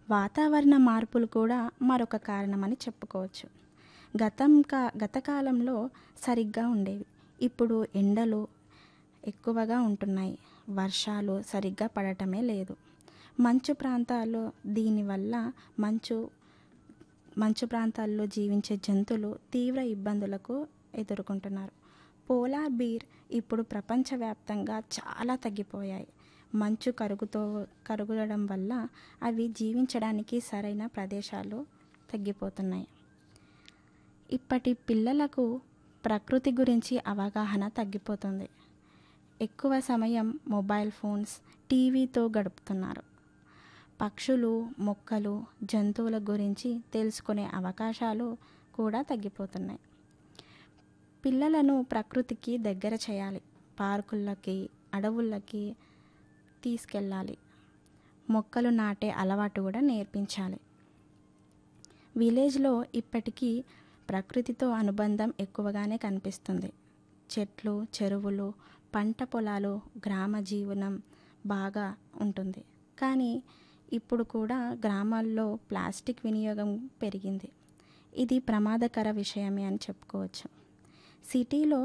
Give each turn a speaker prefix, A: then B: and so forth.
A: వాతావరణ మార్పులు కూడా మరొక కారణమని చెప్పుకోవచ్చు గతం కా గత కాలంలో సరిగ్గా ఉండేవి ఇప్పుడు ఎండలు ఎక్కువగా ఉంటున్నాయి వర్షాలు సరిగ్గా పడటమే లేదు మంచు ప్రాంతాల్లో దీనివల్ల మంచు మంచు ప్రాంతాల్లో జీవించే జంతువులు తీవ్ర ఇబ్బందులకు ఎదుర్కొంటున్నారు పోలార్ బీర్ ఇప్పుడు ప్రపంచవ్యాప్తంగా చాలా తగ్గిపోయాయి మంచు కరుగుతో కరగడం వల్ల అవి జీవించడానికి సరైన ప్రదేశాలు తగ్గిపోతున్నాయి ఇప్పటి పిల్లలకు ప్రకృతి గురించి అవగాహన తగ్గిపోతుంది ఎక్కువ సమయం మొబైల్ ఫోన్స్ టీవీతో గడుపుతున్నారు పక్షులు మొక్కలు జంతువుల గురించి తెలుసుకునే అవకాశాలు కూడా తగ్గిపోతున్నాయి పిల్లలను ప్రకృతికి దగ్గర చేయాలి పార్కులకి అడవులకి తీసుకెళ్ళాలి మొక్కలు నాటే అలవాటు కూడా నేర్పించాలి విలేజ్లో ఇప్పటికీ ప్రకృతితో అనుబంధం ఎక్కువగానే కనిపిస్తుంది చెట్లు చెరువులు పంట పొలాలు గ్రామ జీవనం బాగా ఉంటుంది కానీ ఇప్పుడు కూడా గ్రామాల్లో ప్లాస్టిక్ వినియోగం పెరిగింది ఇది ప్రమాదకర విషయమే అని చెప్పుకోవచ్చు సిటీలో